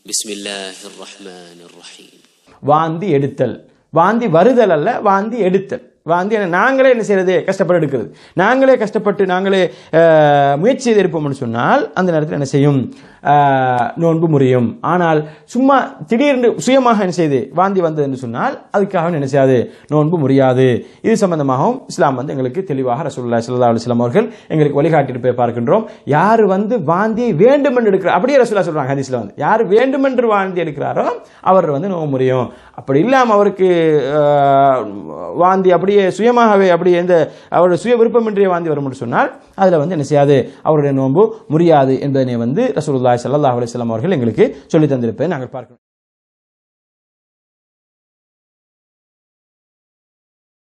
بسم الله الرحمن الرحيم வாந்தி எடுத்தல் வாந்தி வருதல் அல்ல வாந்தி எடுத்தல் வாந்தி என்ன நாங்களே என்ன செய்யறது கஷ்டப்பட்டு எடுக்கிறது நாங்களே கஷ்டப்பட்டு நாங்களே அஹ், முயற்சி செய்து இருப்போம்னு சொன்னால் அந்த நேரத்தில் என்ன செய்யும் அஹ், நோன்பு முறியும் ஆனால் சும்மா திடீர்னு சுயமாக என்ன செய்து வாந்தி வந்தது என்று சொன்னால் அதுக்காக என்ன செய்யாது நோன்பு முறியாது இது சம்பந்தமாகவும் இஸ்லாம் வந்து எங்களுக்கு தெளிவாக ரசூலுல்லாஹி ஸல்லல்லாஹு அலைஹி வஸல்லம் அவர்கள் எங்களுக்கு வழிகாட்டிட்டு போய் பார்க்கின்றோம் யார் வந்து வாந்தியை வேண்டுமென்று எடுக்கிறார் அப்படியே ரசூலா சொல்றாங்க ஹதீஸ்ல வந்து யார் வேண்டுமென்று வாந்தி எடுக்கிறாரோ அவர் வந்து நோவு முறியும் அப்படி இல்லாம அவருக்கு அஹ், வாந்தி அப்படியே சுயமாகவே அப்படியே எந்த அவருடைய சுய விருப்பமின்றிய வாந்தி வரும் என்று சொன்னால் அதுல வந்து என்ன செய்யாது அவருடைய நோன்பு முறியாது என்பதனை வந்து ரசூலுல்லாஹி ஸல்லல்லாஹு அலைஹி வஸல்லம் அவர்கள் எங்களுக்கு சொல்லி தந்திருப்பதை நாங்கள் பார்க்கிறோம்